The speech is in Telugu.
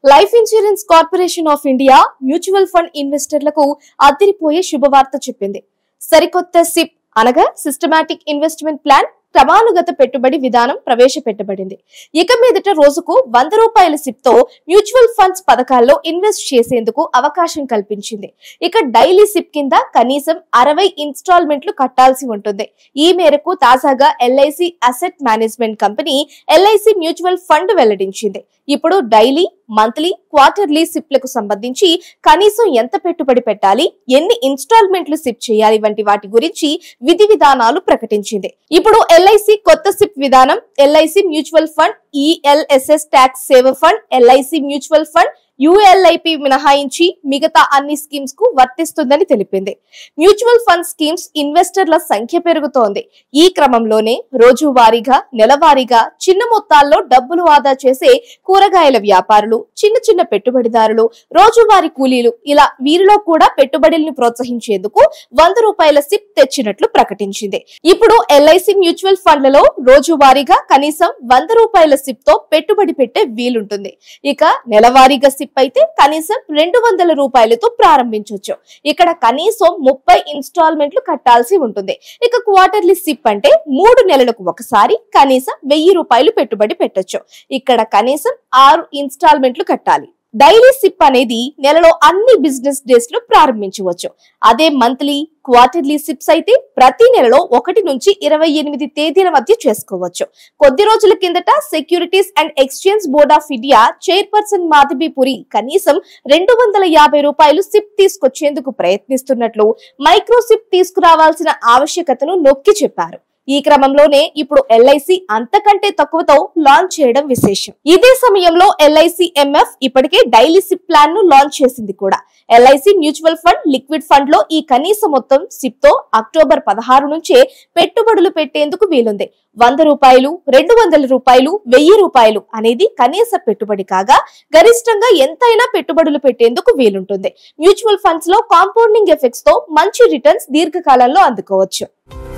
life insurance corporation of India mutual fund ఇన్వెస్టర్లకు అదిరిపోయే శుభవార్త చెప్పింది సరికొత్త సిప్ అనగా సిస్టమాటిక్ ఇన్వెస్ట్మెంట్ ప్లాన్ క్రమానుగత పెట్టుబడి విధానం ప్రవేశపెట్టబడింది ఇక మీదట రోజుకు వంద రూపాయల సిప్ తో మ్యూచువల్ ఫండ్స్ పథకాల్లో ఇన్వెస్ట్ చేసేందుకు అవకాశం కల్పించింది ఇక డైలీ సిప్ కింద కనీసం అరవై ఇన్స్టాల్మెంట్లు కట్టాల్సి ఉంటుంది ఈ మేరకు తాజాగా LIC asset management company LIC mutual fund వెల్లడించింది ఇప్పుడు డైలీ మంత్లీ క్వార్టర్లీ సిప్లకు సంబంధించి కనీసం ఎంత పెట్టుబడి పెట్టాలి ఎన్ని ఇన్స్టాల్మెంట్లు సిప్ చేయాలి వంటి వాటి గురించి విధి విధానాలు ప్రకటించింది ఇప్పుడు ఎల్ఐసి కొత్త సిప్ విధానం LIC mutual fund ELSS tax saver fund LIC mutual fund ULIP మినహాయించి మిగతా అన్ని స్కీమ్స్ కు వర్తిస్తుందని తెలిపింది మ్యూచువల్ ఫండ్ స్కీమ్స్ ఇన్వెస్టర్ల సంఖ్య పెరుగుతోంది ఈ క్రమంలోనే రోజువారీగా నెలవారీగా చిన్న మొత్తాల్లో డబ్బులు ఆదా చేసే కూరగాయల వ్యాపారులు చిన్న చిన్న పెట్టుబడిదారులు రోజువారీ కూలీలు ఇలా వీరిలో కూడా పెట్టుబడుల్ని ప్రోత్సహించేందుకు వంద రూపాయల సిప్ తెచ్చినట్లు ప్రకటించింది ఇప్పుడు ఎల్ఐసి మ్యూచువల్ ఫండ్లలో రోజువారీగా కనీసం వంద రూపాయల సిప్ తో పెట్టుబడి పెట్టే వీలుంటుంది ఇక నెలవారీగా సిప్ అయితే కనీసం రెండు వందల రూపాయలతో ప్రారంభించవచ్చు ఇక్కడ కనీసం ముప్పై ఇన్స్టాల్మెంట్లు కట్టాల్సి ఉంటుంది ఇక క్వార్టర్లీ సిప్ అంటే మూడు నెలలకు ఒకసారి కనీసం వెయ్యి రూపాయలు పెట్టుబడి పెట్టొచ్చు ఇక్కడ కనీసం ఆరు ఇన్స్టాల్మెంట్లు కట్టాలి డైలీ సిప్ అనేది నెలలో అన్ని బిజినెస్ డేస్ లో ప్రారంభించవచ్చు అదే మంత్లీ క్వార్టర్లీ సిప్స్ అయితే ప్రతి నెలలో ఒకటి నుంచి ఇరవై ఎనిమిది తేదీల మధ్య చేసుకోవచ్చు కొద్ది రోజుల కిందట securities and exchange board of India chairperson Madhavi Puri కనీసం రెండు వందల యాభై రూపాయలు సిప్ తీసుకొచ్చేందుకు ప్రయత్నిస్తున్నట్లు మైక్రో సిప్ తీసుకురావాల్సిన ఆవశ్యకతను నొక్కి చెప్పారు ఈ క్రమంలోనే ఇప్పుడు ఎల్ఐసి అంతకంటే తక్కువతో లాంచ్ చేయడం విశేషం ఇదే సమయంలో ఎల్ఐసి ఎంఎఫ్ ఇప్పటికే డైలీ సిప్ ప్లాన్ ను లాంచ్ చేసింది కూడా LIC mutual fund liquid fund లో ఈ కనీస మొత్తం సిప్ తో అక్టోబర్ పదహారు నుంచే పెట్టుబడులు పెట్టేందుకు వీలుంది వంద రూపాయలు రెండు వందల రూపాయలు వెయ్యి రూపాయలు అనేది కనీస పెట్టుబడి కాగా గరిష్టంగా ఎంతైనా పెట్టుబడులు పెట్టేందుకు వీలుంటుంది మ్యూచువల్ ఫండ్స్ లో కాంపౌండింగ్ ఎఫెక్ట్స్ తో మంచి రిటర్న్స్ దీర్ఘకాలంలో అందుకోవచ్చు